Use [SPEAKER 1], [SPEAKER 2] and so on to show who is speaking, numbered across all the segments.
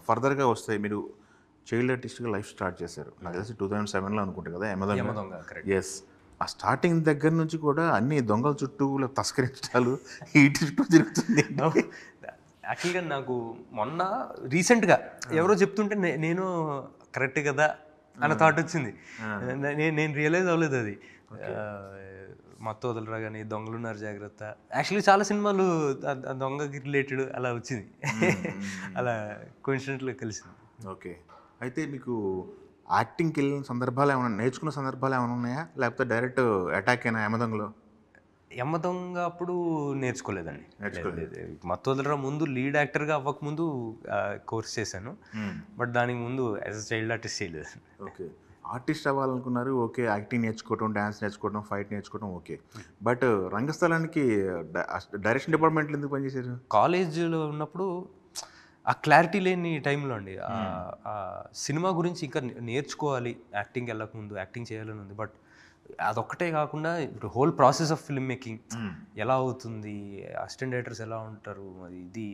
[SPEAKER 1] ఫర్దర్గా వస్తాయి మీరు చైల్డ్ ఆర్టిస్ట్గా లైఫ్ స్టార్ట్ చేశారు నాకు తెలిసి టూ థౌజండ్ సెవెన్లో అనుకుంటా కదా అమెజాన్
[SPEAKER 2] యమదొంగ కరెక్ట్
[SPEAKER 1] ఎస్ ఆ స్టార్టింగ్ దగ్గర నుంచి కూడా అన్ని దొంగల చుట్టూ లేకపోతే తస్కరించడాలు ఈటి చుట్టూ తిరుగుతుంది
[SPEAKER 2] యాక్చువల్గా నాకు మొన్న రీసెంట్గా ఎవరో చెప్తుంటే నే- నేను కరెక్ట్ కదా అన్న థాట్ వచ్చింది నేను నేను రియలైజ్ అవ్వలేదు అది మత్తు వదలరా కానీ దొంగలున్నారు జాగ్రత్త యాక్చువల్లీ చాలా సినిమాలు ఆ- ఆ దొంగకి రిలేటెడ్ అలా వచ్చింది అలా కోయిన్సిడెంట్లో కలిసింది
[SPEAKER 1] ఓకే అయితే మీకు యాక్టింగ్కి వెళ్ళిన సందర్భాలు ఏమైనా నేర్చుకున్న సందర్భాలు ఏమైనా ఉన్నాయా లేకపోతే డైరెక్ట్ అటాక్ అయినా అమెదంలో
[SPEAKER 2] యమ్మ దొంగ అప్పుడు నేర్చుకోలేదండి లేదు, లేదు. మత్తు వదలరా ముందు లీడ్ యాక్టర్గా అవ్వక ముందు కోర్స్ చేశాను బట్ దానికి ముందు యాజ్ అ చైల్డ్ ఆర్టిస్ట్ చేయలేదు
[SPEAKER 1] ఓకే ఆర్టిస్ట్ అవ్వాలనుకున్నారు ఓకే యాక్టింగ్ నేర్చుకోవడం డ్యాన్స్ నేర్చుకోవడం ఫైట్ నేర్చుకోవడం ఓకే బట్ రంగస్థలానికి డైరెక్షన్ డిపార్ట్మెంట్లో ఎందుకు పనిచేశారు
[SPEAKER 2] కాలేజీలో ఉన్నప్పుడు ఆ క్లారిటీ లేని టైంలో అండి ఆ- ఆ సినిమా గురించి ఇంకా నే- నేర్చుకోవాలి యాక్టింగ్ వెళ్ళక ముందు యాక్టింగ్ చేయాలని ఉంది బట్ అదొక్కటే కాకుండా ఇప్పుడు whole process of film making ఎలా అవుతుంది అసిస్టెంట్ డైరెక్టర్స్ ఎలా ఉంటారు అది ఇది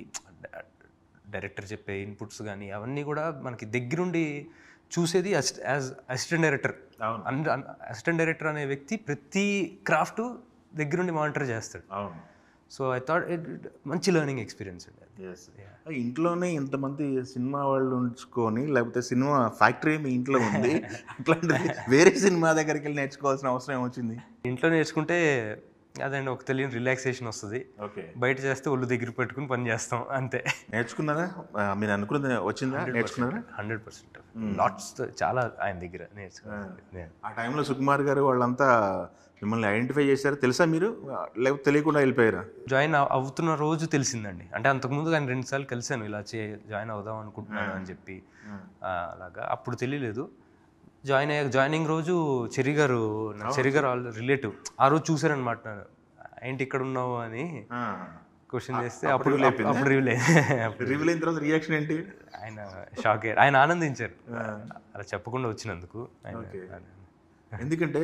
[SPEAKER 2] డైరెక్టర్ చెప్పే ఇన్పుట్స్ కానీ అవన్నీ కూడా మనకి దగ్గరుండి చూసేది as assistant director assistant director అనే వ్యక్తి ప్రతి క్రాఫ్ట్ దగ్గరుండి మానిటర్ చేస్తాడు
[SPEAKER 1] అవును
[SPEAKER 2] సో ఐ థాట్ ఇట్ మంచి లెర్నింగ్ ఎక్స్పీరియన్స్ అండి అది
[SPEAKER 1] ఇంట్లోనే ఇంతమంది సినిమా వాళ్ళు ఉంచుకొని లేకపోతే సినిమా ఫ్యాక్టరీ మీ ఇంట్లో ఉంది అట్లాంటిది వేరే సినిమా దగ్గరికి వెళ్ళి నేర్చుకోవాల్సిన అవసరం ఏమొచ్చింది
[SPEAKER 2] ఇంట్లో నేర్చుకుంటే అదండి ఒక తెలియని రిలాక్సేషన్ వస్తుంది
[SPEAKER 1] ఓకే
[SPEAKER 2] బయట చేస్తే ఒళ్ళు దగ్గర పెట్టుకుని పని చేస్తాం అంతే
[SPEAKER 1] నేర్చుకున్నారా ఆ, మీరు అనుకున్నది వచ్చిందా నేర్చుకున్నారా
[SPEAKER 2] హండ్రెడ్ పర్సెంట్ లాట్స్ చాలా ఆయన దగ్గర నేర్చుకున్నాను నేను
[SPEAKER 1] ఆ టైంలో సుకుమార్ గారు వాళ్ళంతా మిమ్మల్ని ఐడెంటిఫై చేశారు తెలుసా మీరు లేకపోతే తెలియకుండా వెళ్ళిపోయారా
[SPEAKER 2] జాయిన్ అవ్- అవుతున్న రోజు తెలిసిందండి అంటే అంతకుముందు ఆయన రెండుసార్లు కలిశాను ఇలా చే జాయిన్ అవుదాం అనుకుంటున్నాను అని చెప్పి ఆ, అలాగా అప్పుడు తెలియలేదు జాయిన్ అయ్యాక జాయినింగ్ రోజు చెరి గారు నా చెరి గారు వాళ్ళ రిలేటివ్ ఆ రోజు చూసారనమాట నన్ను ఏంటి ఇక్కడ ఉన్నావు అని క్వశ్చన్ చేస్తే అప్పుడు అప్పుడు రివీల్ అప్పుడు
[SPEAKER 1] రివీల్ అయిన తర్వాత రియాక్షన్ ఏంటి
[SPEAKER 2] ఆయన షాక్ అయ్యారు ఆయన ఆనందించారు అలా చెప్పకుండా వచ్చినందుకు ఆయన
[SPEAKER 1] ఎందుకంటే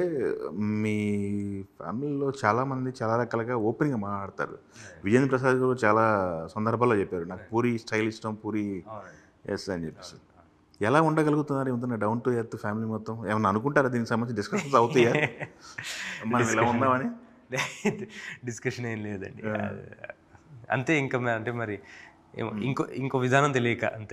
[SPEAKER 1] మీ ఫ్యామిలీలో చాలా మంది చాలా రకాలుగా ఓపెన్గా మాట్లాడతారు విజేంద్ర ప్రసాద్ గారు చాలా సందర్భాల్లో చెప్పారు నాకు పూరి స్టైల్ ఇష్టం పూరి ఎస్ అని చెప్పేసి ఎలా ఉండగలుగుతున్నారు ఏమన్నా డౌన్ టు ఎర్త్ ఫ్యామిలీ మొత్తం ఏమన్నా అనుకుంటారా దీనికి సంబంధించి డిస్కషన్స్ అవుతాయా మనం ఇలా ఉందామని
[SPEAKER 2] డిస్కషన్ ఏం లేదండి అంతే ఇంకా మ- అంటే మరి ఏమో ఇంకో ఇంకో విధానం తెలియక అంతే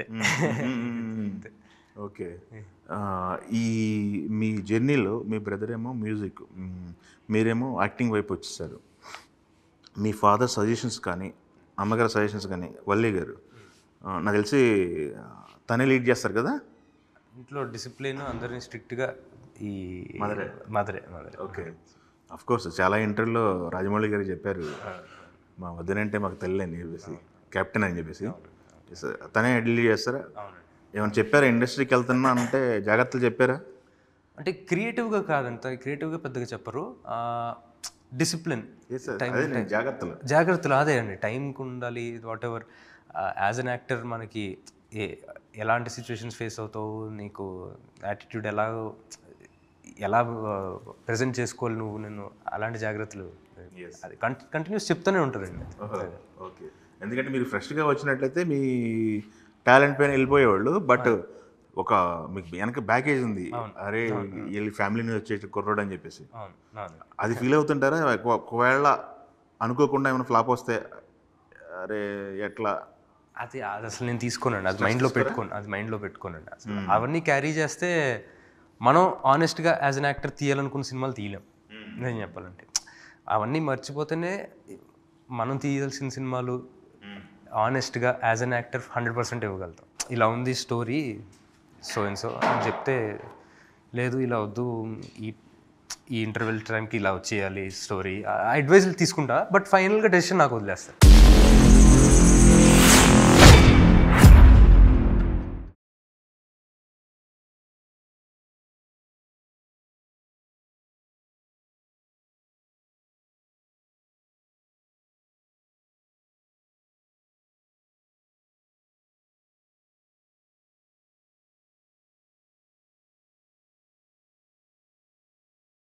[SPEAKER 1] ఓకే ఈ మీ జర్నీలో మీ బ్రదర్ ఏమో మ్యూజిక్ మ్, మీరేమో యాక్టింగ్ వైపు వచ్చేసారు మీ ఫాదర్ సజెషన్స్ కానీ అమ్మగారి సజెషన్స్ కానీ వల్లి గారు ఆ, నాకు తెలిసి ఆ, తనే లీడ్ చేస్తారు కదా
[SPEAKER 2] ఇంట్లో డిసిప్లిన్ అందరిని స్ట్రిక్ట్గా ఈ
[SPEAKER 1] మదరే.
[SPEAKER 2] మదరే మదరే
[SPEAKER 1] ఓకే అఫ్ కోర్స్ చాలా ఇంటర్వ్యూలో రాజమౌళి గారు చెప్పారు మా వద్దనంటే మాకు తల్లి అని చెప్పేసి కెప్టెన్ అని చెప్పేసి Yes, తనే లీడ్ చేస్తారా
[SPEAKER 2] అవునండి
[SPEAKER 1] ఏమైనా చెప్పారా ఇండస్ట్రీకి వెళ్తున్నా అంటే జాగ్రత్తలు చెప్పారా
[SPEAKER 2] అంటే క్రియేటివ్గా కాదంత క్రియేటివ్గా పెద్దగా చెప్పరు డిసిప్లిన్
[SPEAKER 1] ఎస్ సార్ అదే నేను జాగ్రత్తలు
[SPEAKER 2] జాగ్రత్తలు అదే అండి టైంకి ఉండాలి whatever as an actor మనకి ఏ ఎలాంటి సిచ్యువేషన్స్ ఫేస్ అవుతావు నీకు యాటిట్యూడ్ ఎలా ఎలా ప్రజెంట్ చేసుకోవాలి నువ్వు నేను అలాంటి జాగ్రత్తలు అది కంటిన్యూస్ చెప్తూనే ఉంటారండి
[SPEAKER 1] ఓకే ఎందుకంటే మీరు ఫ్రెష్గా వచ్చినట్లయితే మీ టాలెంట్ పైన వెళ్ళిపోయేవాళ్ళు బట్ ఒక మీకు వెనక బ్యాకేజ్ ఉంది అరే వీళ్ళ ఫ్యామిలీ నుంచి వచ్చే కుర్రోడు అని చెప్పేసి
[SPEAKER 2] అవును అవును
[SPEAKER 1] అది ఫీల్ అవుతుంటారా ఒక- ఒకవేళ అనుకోకుండా ఏమైనా ఫ్లాప్ వస్తే అరే ఎట్లా
[SPEAKER 2] అది అది అసలు నేను తీసుకోనండి అది మైండ్లో పెట్టుకోను అది మైండ్లో పెట్టుకోనండి అసలు అవన్నీ క్యారీ చేస్తే మనం ఆనెస్ట్గా యాజ్ అన్ యాక్టర్ తీయాలనుకున్న సినిమాలు తీయలేం నేను చెప్పాలంటే అవన్నీ మర్చిపోతేనే మనం తీయాల్సిన సినిమాలు ఆనెస్ట్గా as an actor hundred percent ఇవ్వగలుగుతాం ఇలా ఉంది స్టోరీ సో అండ్ సో అని చెప్తే లేదు ఇలా వద్దు ఈ ఈ ఇంటర్వెల్ టైంకి ఇలా వచ్చేయాలి స్టోరీ అడ్వైజులు తీసుకుంటా బట్ ఫైనల్గా డెసిషన్ నాకు వదిలేస్తాను